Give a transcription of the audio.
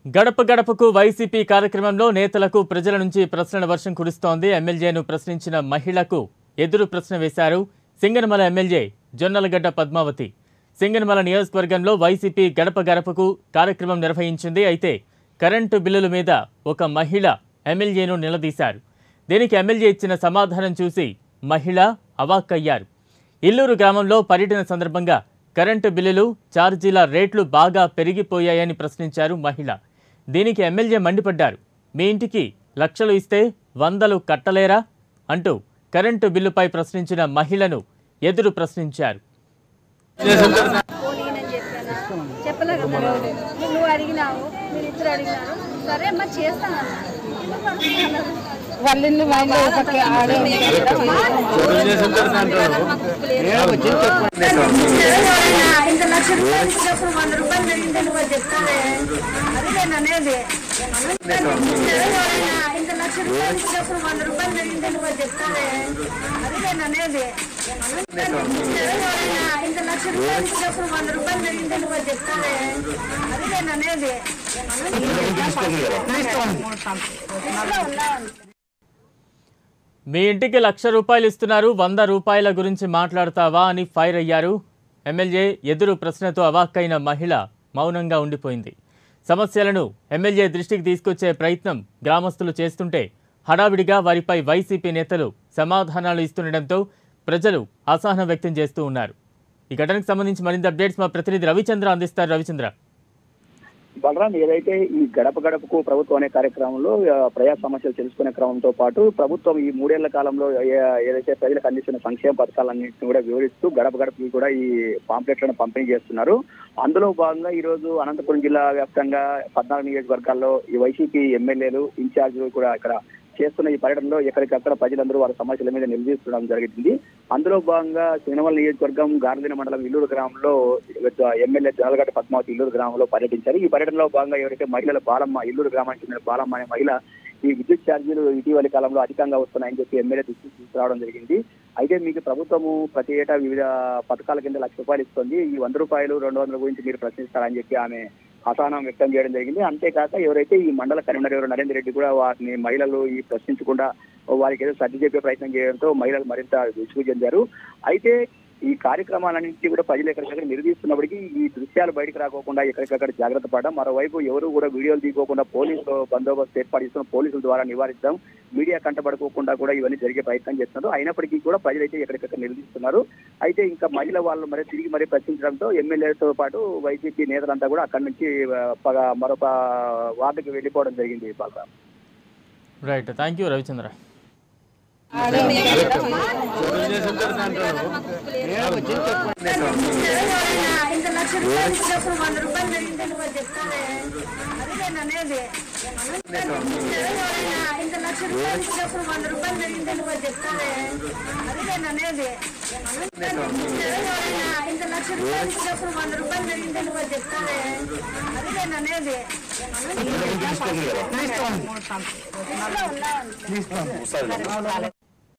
గడప గడపకు వైసీపీ కార్యక్రమంలో నేతలకు ప్రజల నుంచి ప్రశ్నల వర్షం కురుస్తోంది ఎమ్మెల్యేను ప్రశ్నించిన మహిళకు ఎదురు ప్రశ్న వేశారు సింగనమల ఎమ్మెల్యే జొన్నలగడ్డ పద్మావతి సింగనమల నియోజకవర్గంలో వైసీపీ గడప గడపకు కార్యక్రమం నిర్వహించింది అయితే కరెంటు బిల్లుల మీద ఒక మహిళ ఎమ్మెల్యేను నిలదీశారు దీనికి ఎమ్మెల్యే ఇచ్చిన సమాధానం చూసి మహిళ అవాక్కయ్యారు ఇల్లూరు గ్రామంలో పర్యటన సందర్భంగా కరెంటు బిల్లులు ఛార్జీల రేట్లు బాగా పెరిగిపోయాయని ప్రశ్నించారు మహిళ దీనికి ఎమ్మెల్యే మండిపడ్డారు మీ ఇంటికి లక్షలు ఇస్తే వందలు కట్టలేరా అంటూ కరెంటు బిల్లుపై ప్రశ్నించిన మహిళను ఎదురు ప్రశ్నించారు పోనీనని చెప్పాను చెప్పలే కదా నువ్వు అడిగినావు మీరు ఇద్దరు అడిగినారు సరే అమ్మా చేస్తానన్నా ఎందుకు పడుతున్నారు? వాళ్ళ ఇల్లు వాళ్ళ ఒకటి ఆడే ఇంత లక్ష రూపాయలు ఇచ్చినప్పుడు వంద రూపాయలు పెరిగింటే నువ్వు అది చెప్తావే అది నేను అనేది ఇంత లక్ష రూపాయలు ఇచ్చినప్పుడు వంద రూపాయలు పెరిగింటే నువ్వు అది చెప్తావే అది నేను అనేది ఇంత లక్ష రూపాయలు ఇచ్చినప్పుడు వంద రూపాయలు పెరిగింటే నువ్వు అది చెప్తావే అది నేను అనేది ఇంట్లో ఉన్నాను మీ ఇంటికి లక్ష రూపాయలు ఇస్తున్నారు వంద రూపాయల గురించి మాట్లాడతావా అని ఫైర్ అయ్యారు ఎమ్మెల్యే ఎదురు ప్రశ్నతో అవాక్కైన మహిళ మౌనంగా ఉండిపోయింది సమస్యలను ఎమ్మెల్యే దృష్టికి తీసుకొచ్చే ప్రయత్నం గ్రామస్తులు చేస్తుంటే హడావిడిగా వారిపై వైసీపీ నేతలు సమాధానాలు ఇస్తుండటంతో ప్రజలు అసహనం వ్యక్తం చేస్తూ ఉన్నారు ఈ ఘటనకు సంబంధించి మరింత అప్డేట్స్ మా ప్రతినిధి రవిచంద్ర అందిస్తారు రవిచంద్ర బలరాం ఏదైతే ఈ గడప గడపకు ప్రభుత్వం అనే కార్యక్రమంలో ఆ, ప్రజా సమస్యలు తెలుసుకునే క్రమంతో పాటు ప్రభుత్వం ఈ మూడేళ్ల కాలంలో ఏ- ఏదైతే ప్రజలకు అందిస్తున్న సంక్షేమ పథకాలన్నింటినీ కూడా వివరిస్తూ గడప గడపకి కూడా ఈ పాంప్లెట్లను పంపిణీ చేస్తున్నారు అందులో భాగంగా ఈ రోజు అనంతపురం జిల్లా వ్యాప్తంగా పద్నాలుగు నియోజకవర్గాల్లో ఈ వైసీపీ ఎమ్మెల్యేలు ఇన్ఛార్జీలు కూడా ఇక్కడ చేస్తున్న ఈ పర్యటనలో ఎక్కడికక్కడ ప్రజలందరూ వారి సమస్యల మీద నిలదీస్తుండడం జరిగింది అందులో భాగంగా సినిమల నియోజకవర్గం గార్లిన మండలం ఇల్లూరు గ్రామంలో ఎమ్మెల్యే జనలగడ్డ పద్మావతి ఇల్లూరు గ్రామంలో పర్యటించారు ఈ పర్యటనలో భాగంగా ఎవరైతే మహిళల బాలమ్మ ఇల్లూరు గ్రామానికి చెందిన బాలమ్మ అనే మహిళ ఈ విద్యుత్ ఛార్జీలు ఇటీవలి కాలంలో అధికంగా వస్తున్నాయని చెప్పి ఎమ్మెల్యే దృష్టికి తీసుకురావడం జరిగింది అయితే మీకు ప్రభుత్వము ప్రతి ఏటా వివిధ పథకాల కింద లక్ష రూపాయలు ఇస్తుంది ఈ వంద రూపాయలు రెండు వందల గురించి మీరు ప్రశ్నిస్తారని చెప్పి ఆమె అసహనం వ్యక్తం చేయడం జరిగింది అంతేకాక ఎవరైతే ఈ మండల కన్వీనర్ ఎవరు నరేందర్ రెడ్డి కూడా వారిని మహిళలు ఈ ప్రశ్నించకుండా వారికి ఏదో సర్ది చెప్పే ప్రయత్నం చేయడంతో మహిళలు మరింత విసుగు చెందారు అయితే ఈ కార్యక్రమాలన్నింటినీ కూడా ప్రజలు ఎక్కడికక్కడ నిరూపిస్తున్నప్పటికీ ఈ దృశ్యాలు బయటకు రాకోకుండా ఎక్కడికక్కడ జాగ్రత్త పడడం మరోవైపు ఎవరు కూడా వీడియోలు తీసుకోకుండా పోలీసులు బందోబస్తు ఏర్పాటు చేస్తున్న పోలీసుల ద్వారా నివారిద్దాం మీడియా కంటపడుకోకుండా కూడా ఇవన్నీ జరిగే ప్రయత్నం చేస్తున్నారు అయినప్పటికీ కూడా ప్రజలైతే ఎక్కడికక్కడ నిలదీస్తున్నారు అయితే ఇంకా మహిళ వాళ్ళు మరి తిరిగి మరీ ప్రశ్నించడంతో ఎమ్మెల్యేలతో పాటు వైసీపీ నేతలంతా కూడా అక్కడి నుంచి ఆ, పగ- మరొక వార్డుకి వెళ్ళిపోవడం జరిగింది Balaram right thank you Ravichandra ఇంత లక్ష రూపాయలు ఇచ్చినప్పుడు వంద రూపాయలు పెరిగింటే నువ్వు అది చెప్తావే అది నేను అనేది ఇంత లక్ష రూపాయలు ఇచ్చినప్పుడు వంద రూపాయలు పెరిగింటే నువ్వు అది చెప్తావే అది నేను అనేది ఇంత లక్ష రూపాయలు ఇచ్చినప్పుడు వంద రూపాయలు పెరిగింటే నువ్వు అది చెప్తావే అది నేను అనేది ఇంట్లో ఉన్నాను